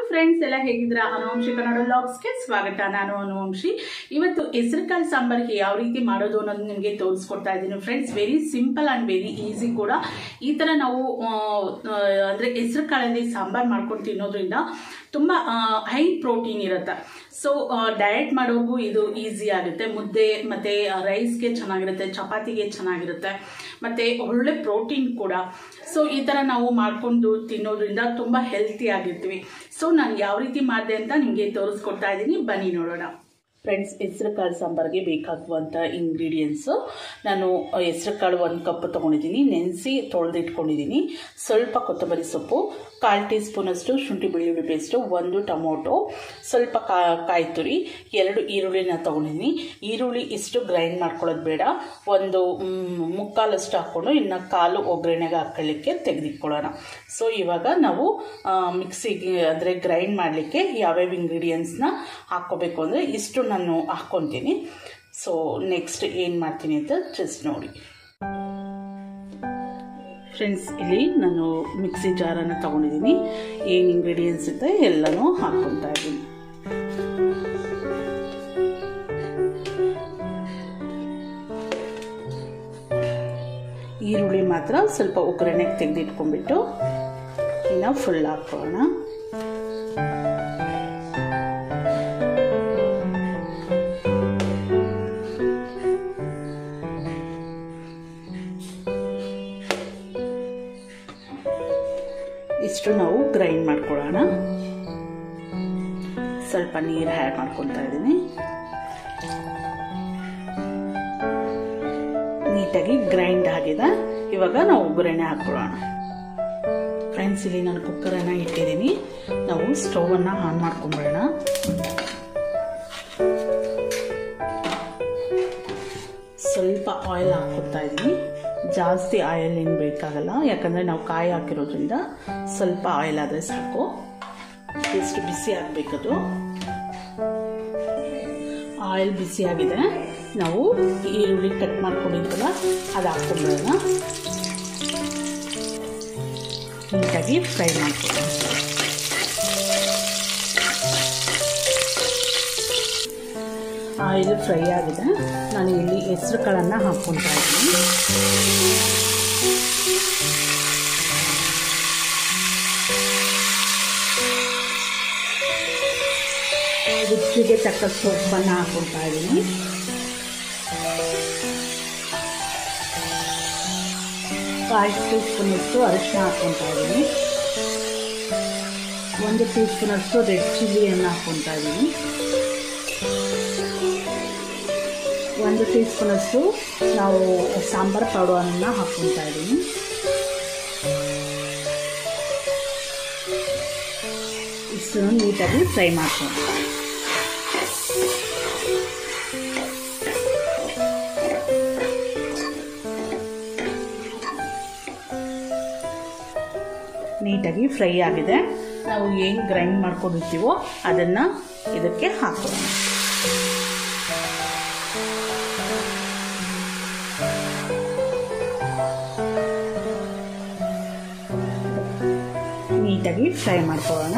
friends ಎಲ್ಲ ಹೇಗಿದ್ರ ಅನುವಂಶಿ ಕನ್ನಡ ಲಾಗ್ಸ್ಗೆ ಸ್ವಾಗತ ನಾನು ಅನುವಂಶಿ ಇವತ್ತು ಹೆಸರುಕಾಳು ಸಾಂಬಾರಿಗೆ ಯಾವ ರೀತಿ ಮಾಡೋದು ಅನ್ನೋದು ನಿಮಗೆ ತೋರಿಸ್ಕೊಡ್ತಾ ಇದ್ದೀನಿ friends very simple and very easy ಕೂಡ ಈ ಥರ ನಾವು ಆ, ಆ, ಅಂದರೆ ಹೆಸರು ಕಾಳಲ್ಲಿ ಸಾಂಬಾರು ಮಾಡ್ಕೊಂಡು ತಿನ್ನೋದ್ರಿಂದ ತುಂಬ ಹೈ ಪ್ರೋಟೀನ್ ಇರುತ್ತೆ ಸೊ ಡಯಟ್ ಮಾಡೋರ್ಗೂ ಇದು ಈಸಿ ಆಗುತ್ತೆ ಮುದ್ದೆ ಮತ್ತು ರೈಸ್ಗೆ ಚೆನ್ನಾಗಿರುತ್ತೆ ಚಪಾತಿಗೆ ಚೆನ್ನಾಗಿರುತ್ತೆ ಮತ್ತು ಒಳ್ಳೆ ಪ್ರೋಟೀನ್ ಕೂಡ ಸೊ ಈ ಥರ ನಾವು ಮಾಡಿಕೊಂಡು ತಿನ್ನೋದ್ರಿಂದ ತುಂಬ ಹೆಲ್ತಿ ಆಗಿರ್ತೀವಿ ಸೊ ನಾನು ಯಾವ ರೀತಿ ಮಾಡಿದೆ ಅಂತ ನಿಮಗೆ ತೋರಿಸ್ಕೊಡ್ತಾ ಇದ್ದೀನಿ ಬನ್ನಿ ನೋಡೋಣ ಫ್ರೆಂಡ್ಸ್ ಹೆಸ್ರು ಕಾಳು ಸಾಂಬಾರಿಗೆ ಬೇಕಾಗುವಂಥ ಇಂಗ್ರೀಡಿಯೆಂಟ್ಸು ನಾನು ಹೆಸ್ರು ಕಾಳು ಒಂದು ಕಪ್ ತೊಗೊಂಡಿದ್ದೀನಿ ನೆನೆಸಿ ತೊಳೆದಿಟ್ಕೊಂಡಿದ್ದೀನಿ ಸ್ವಲ್ಪ ಕೊತ್ತಂಬರಿ ಸೊಪ್ಪು ಕಾಲು ಟೀ ಸ್ಪೂನಷ್ಟು ಶುಂಠಿ ಬೆಳ್ಳುಳ್ಳಿ ಪೇಸ್ಟು ಒಂದು ಟೊಮೊಟೊ ಸ್ವಲ್ಪ ಕಾ ಕಾಯಿ ತುರಿ ಎರಡು ಈರುಳ್ಳಿನ ತೊಗೊಂಡಿದ್ದೀನಿ ಈರುಳ್ಳಿ ಇಷ್ಟು ಗ್ರೈಂಡ್ ಮಾಡ್ಕೊಳ್ಳೋದು ಬೇಡ ಒಂದು ಮ್, ಮುಕ್ಕಾಲಷ್ಟು ಹಾಕ್ಕೊಂಡು ಇನ್ನು ಕಾಲು ಒಗ್ಗರಣೆಗೆ ಹಾಕೊಳ್ಳಿಕ್ಕೆ ತೆಗೆದಿಟ್ಕೊಳ್ಳೋಣ ಸೊ ಇವಾಗ ನಾವು ಆ, ಮಿಕ್ಸಿಗೆ ಅಂದರೆ ಗ್ರೈಂಡ್ ಮಾಡಲಿಕ್ಕೆ ಯಾವ್ಯಾವ ಇಂಗ್ರೀಡಿಯೆಂಟ್ಸ್ನ ಹಾಕ್ಕೋಬೇಕು ಅಂದರೆ ಇಷ್ಟು ನಾನು ಹಾಕ್ಕೊತೀನಿ ಸೊ ನೆಕ್ಸ್ಟ್ ಏನು ಮಾಡ್ತೀನಿ ಅಂತ ಜಸ್ಟ್ ನೋಡಿ ಫ್ರೆಂಡ್ಸ್ ಇಲ್ಲಿ ನಾನು ಮಿಕ್ಸಿ ಜಾರನ್ನು ತೊಗೊಂಡಿದ್ದೀನಿ ಏನು ಇಂಗ್ರೀಡಿಯೆಂಟ್ಸ್ ಇದೆ ಎಲ್ಲನೂ ಹಾಕ್ಕೊತಾ ಇದ್ದೀನಿ ಈರುಳ್ಳಿ ಮಾತ್ರ ಸ್ವಲ್ಪ ಒಗ್ಗರಣೆಗೆ ತೆಗೆದಿಟ್ಕೊಂಡ್ಬಿಟ್ಟು ಇನ್ನು ಫುಲ್ ಹಾಕೋಣ ಇಷ್ಟು ನಾವು ಗ್ರೈಂಡ್ ಮಾಡ್ಕೊಳ್ಳೋಣ ಸ್ವಲ್ಪ ನೀರು ಆ್ಯಡ್ ಮಾಡ್ಕೊತಾ ಇದ್ದೀನಿ ನೀಟಾಗಿ ಗ್ರೈಂಡ್ ಆಗಿದೆ ಇವಾಗ ನಾವು ಒಗ್ಗರಣೆ ಹಾಕ್ಕೊಳ್ಳೋಣ ಫ್ರೆಂಡ್ಸ್ ಇಲ್ಲಿ ನಾನು ಕುಕ್ಕರನ್ನು ಇಟ್ಟಿದ್ದೀನಿ ನಾವು ಸ್ಟೌವನ್ನು ಆನ್ ಮಾಡ್ಕೊಂಬಿಡೋಣ ಸ್ವಲ್ಪ ಆಯಿಲ್ ಹಾಕ್ಕೊತಾ ಇದ್ದೀನಿ ಜಾಸ್ತಿ ಆಯಿಲ್ ಏನು ಬೇಕಾಗಲ್ಲ ಯಾಕಂದರೆ ನಾವು ಕಾಯಿ ಹಾಕಿರೋದ್ರಿಂದ ಸ್ವಲ್ಪ ಆಯಿಲ್ ಆದರೆ ಸಾಕು ಎಷ್ಟು ಬಿಸಿ ಆಗಬೇಕದು ಆಯಿಲ್ ಬಿಸಿ ಆಗಿದೆ ನಾವು ಈರುಳ್ಳಿ ಕಟ್ ಮಾಡ್ಕೊಂಡಿದ್ವಲ್ಲ ಅದು ಹಾಕ್ಕೊಂಬಿಡೋಣ ನೀಟಾಗಿ ಫ್ರೈ ಮಾಡ್ಕೊಳ್ಳೋಣ ಆಯಿಲ್ ಫ್ರೈ ಆಗಿದೆ ನಾನು ಇಲ್ಲಿ ಹೆಸರು ಕಾಳನ್ನು ಹಾಕ್ಕೊತಾ ಇದ್ದೀನಿ ರುಚಿಗೆ ತಕ್ಕಷ್ಟು ಉಪ್ಪನ್ನು ಹಾಕ್ಕೊತಾ ಇದ್ದೀನಿ ಕಾಲು ಟೀ ಸ್ಪೂನಷ್ಟು ಅರಿಶಿನ ಹಾಕ್ಕೊತಾ ಇದ್ದೀನಿ ಒಂದು ಟೀ ಸ್ಪೂನಷ್ಟು ರೆಡ್ ಚಿಲ್ಲಿಯನ್ನು ಹಾಕ್ಕೊತಾ ಇದ್ದೀನಿ ಒಂದು ಟೀ ಸ್ಪೂನಷ್ಟು ನಾವು ಸಾಂಬಾರು ಪೌಡರನ್ನು ಹಾಕ್ಕೊತಾ ಇದ್ದೀನಿ ಇಷ್ಟನ್ನು ನೀಟಾಗಿ ಫ್ರೈ ಮಾಡ್ಕೊಂಡು ನೀಟಾಗಿ ಫ್ರೈ ಆಗಿದೆ ನಾವು ಏನು ಗ್ರೈಂಡ್ ಮಾಡ್ಕೊಂಡಿರ್ತೀವೋ ಅದನ್ನು ಇದಕ್ಕೆ ಹಾಕೋಣ ನೀಟಾಗಿ ಫ್ರೈ ಮಾಡ್ಕೊಳ್ಳೋಣ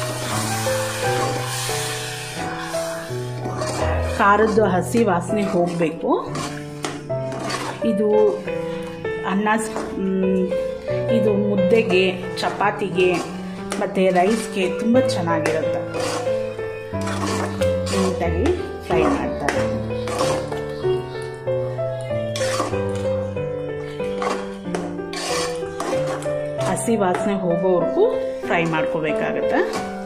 ಖಾರದ್ದು ಹಸಿ ವಾಸನೆ ಹೋಗಬೇಕು ಇದು ಅನ್ನ ಸ್- ಮ್, ಇದು ಮುದ್ದೆಗೆ ಚಪಾತಿಗೆ ಮತ್ತು ರೈಸ್ಗೆ ತುಂಬ ಚೆನ್ನಾಗಿರುತ್ತೆ ನೀಟಾಗಿ ಫ್ರೈ ಮಾಡ್ತಾರೆ ಹಸಿ ವಾಸನೆ ಹೋಗೋವರೆಗೂ ಫ್ರೈ ಮಾಡ್ಕೋಬೇಕಾಗತ್ತೆ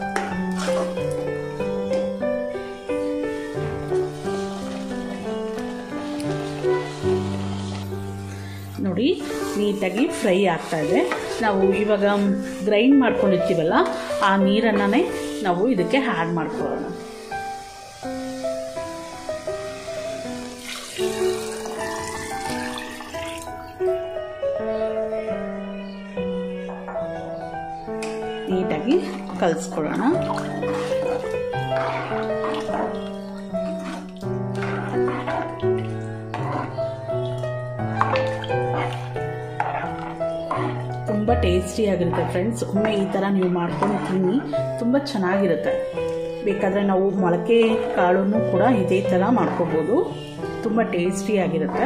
ನೋಡಿ ನೀಟಾಗಿ ಫ್ರೈ ಆಗ್ತಾ ಇದೆ ನಾವು ಇವಾಗ ಗ್ರೈಂಡ್ ಮಾಡ್ಕೊಂಡಿರ್ತೀವಲ್ಲ ಆ ನೀರನ್ನೇ ನಾವು ಇದಕ್ಕೆ ಆ್ಯಡ್ ಮಾಡ್ಕೊಳ್ಳೋಣ ನೀಟಾಗಿ ಕಲಿಸ್ಕೊಳ್ಳೋಣ ತುಂಬ ತುಂಬ ಟೇಸ್ಟಿಯಾಗಿರುತ್ತೆ ಫ್ರೆಂಡ್ಸ್ ಒಮ್ಮೆ ಈ ಥರ ನೀವು ಮಾಡ್ಕೊಂಡು ತಿನ್ನಿ ತುಂಬ ಚೆನ್ನಾಗಿರುತ್ತೆ ಬೇಕಾದರೆ ನಾವು ಮೊಳಕೆ ಕಾಳನ್ನು ಕೂಡ ಇದೇ ಥರ ಮಾಡ್ಕೋಬೋದು ತುಂಬ ಟೇಸ್ಟಿಯಾಗಿರುತ್ತೆ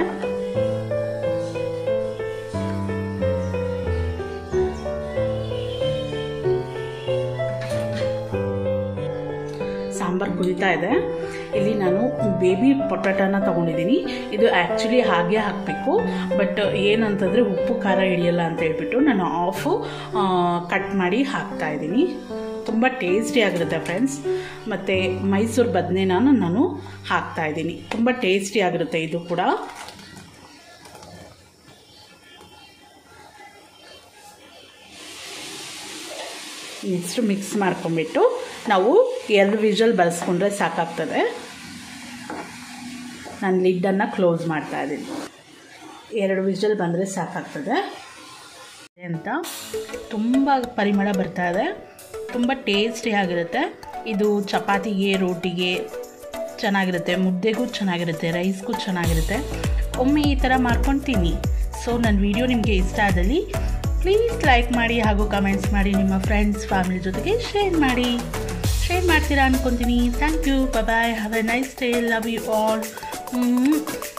ಸಾಂಬಾರು ಕುದಿತಾ ಇದೆ ಇಲ್ಲಿ ನಾನು ಬೇಬಿ ಪೊಟ್ಯಾಟೋನ ತೊಗೊಂಡಿದ್ದೀನಿ ಇದು ಆ್ಯಕ್ಚುಲಿ ಹಾಗೆ ಹಾಕಬೇಕು ಬಟ್ ಏನಂತಂದರೆ ಉಪ್ಪು ಖಾರ ಹಿಡಿಯಲ್ಲ ಅಂತ ಹೇಳ್ಬಿಟ್ಟು ನಾನು ಆಫು ಕಟ್ ಮಾಡಿ ಹಾಕ್ತಾ ಇದ್ದೀನಿ ತುಂಬ ಟೇಸ್ಟಿ ಆಗಿರುತ್ತೆ ಫ್ರೆಂಡ್ಸ್ ಮತ್ತು ಮೈಸೂರು ಬದನೆನ ನಾನು ಹಾಕ್ತಾ ಇದ್ದೀನಿ ತುಂಬ ಟೇಸ್ಟಿ ಆಗಿರುತ್ತೆ ಇದು ಕೂಡ ನೆಕ್ಸ್ಟ್ ಮಿಕ್ಸ್ ಮಾಡ್ಕೊಂಬಿಟ್ಟು ನಾವು ಎರಡು ವಿಜಲ್ ಬರೆಸ್ಕೊಂಡ್ರೆ ಸಾಕಾಗ್ತದೆ ನಾನು ಲಿಡ್ಡನ್ನು ಕ್ಲೋಸ್ ಮಾಡ್ತಾ ಇದ್ದೀನಿ ಎರಡು ವಿಜಲ್ ಬಂದರೆ ಸಾಕಾಗ್ತದೆ ಅಂತ ತುಂಬ ಪರಿಮಳ ಬರ್ತಾ ಇದೆ ತುಂಬ ಟೇಸ್ಟಿ ಆಗಿರುತ್ತೆ ಇದು ಚಪಾತಿಗೆ ರೋಟಿಗೆ ಚೆನ್ನಾಗಿರುತ್ತೆ ಮುದ್ದೆಗೂ ಚೆನ್ನಾಗಿರುತ್ತೆ ರೈಸ್ಗೂ ಚೆನ್ನಾಗಿರುತ್ತೆ ಒಮ್ಮೆ ಈ ಥರ ಮಾಡ್ಕೊಂಡು ತಿನ್ನಿ ಸೊ ನನ್ನ ವಿಡಿಯೋ ನಿಮಗೆ ಇಷ್ಟ ಆದಲ್ಲಿ ಪ್ಲೀಸ್ ಲೈಕ್ ಮಾಡಿ ಹಾಗೂ ಕಮೆಂಟ್ಸ್ ಮಾಡಿ ನಿಮ್ಮ ಫ್ರೆಂಡ್ಸ್ ಫ್ಯಾಮಿಲಿ ಜೊತೆಗೆ ಶೇರ್ ಮಾಡಿ ಶೇರ್ ಮಾಡ್ತೀರಾ ಅಂದ್ಕೊತೀನಿ thank you bye have a nice day love you all